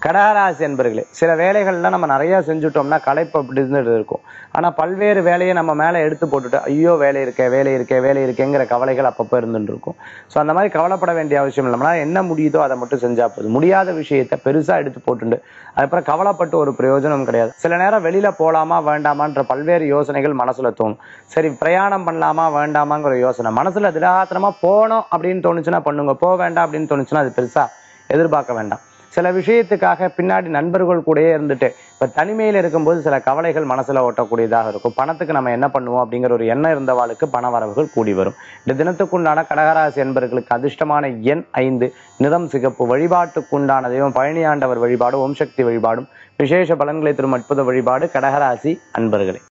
கடகராசி என்பர்களே சில வேலைகள்லாம் நம்ம நிறைய செஞ்சுட்டோம்னா களைப்பு அப்படி இருந்துட்டு இருக்கும் ஆனா பல்வேறு வேலையை நம்ம மேல எடுத்து போட்டுட்டு ஐயோ வேலை இருக்கே வேலை இருக்கே வேலை இருக்கேங்கிற கவலைகள் அப்பப்போ இருந்துட்டு இருக்கும் ஸோ அந்த மாதிரி கவலைப்பட வேண்டிய அவசியம் இல்லை நம்மளால என்ன முடியுதோ அதை மட்டும் செஞ்சா போதும் முடியாத விஷயத்தை பெருசா எடுத்து போட்டுண்டு அதுக்கப்புறம் கவலைப்பட்டு ஒரு பிரயோஜனம் கிடையாது சில நேரம் வெளியில போலாமா வேண்டாமான்ற பல்வேறு யோசனைகள் மனசுல தோணும் சரி பிரயாணம் பண்ணலாமா வேண்டாமாங்கிற யோசனை மனசுல திடாத்திரமா போனோம் அப்படின்னு தோணுச்சுன்னா பண்ணுங்க போக வேண்டாம் அப்படின்னு தோணுச்சுன்னா அது பெருசா எதிர்பார்க்க வேண்டாம் சில விஷயத்துக்காக பின்னாடி நண்பர்கள் கூடயே இருந்துட்டு இப்ப தனிமையில இருக்கும்போது சில கவலைகள் மனசுல ஓட்டக்கூடியதாக இருக்கும் பணத்துக்கு நம்ம என்ன பண்ணுவோம் அப்படிங்கிற ஒரு எண்ணம் இருந்தவாளுக்கு பண வரவுகள் கூடி வரும் இந்த தினத்துக்குண்டான கடகராசி என்பர்களுக்கு அதிர்ஷ்டமான எண் ஐந்து நிறம் சிகப்பு வழிபாட்டுக்குண்டான தெய்வம் பழனியாண்டவர் வழிபாடு ஓம் சக்தி வழிபாடும் விசேஷ பலன்களை தரும் அற்புத வழிபாடு கடகராசி அன்பர்களே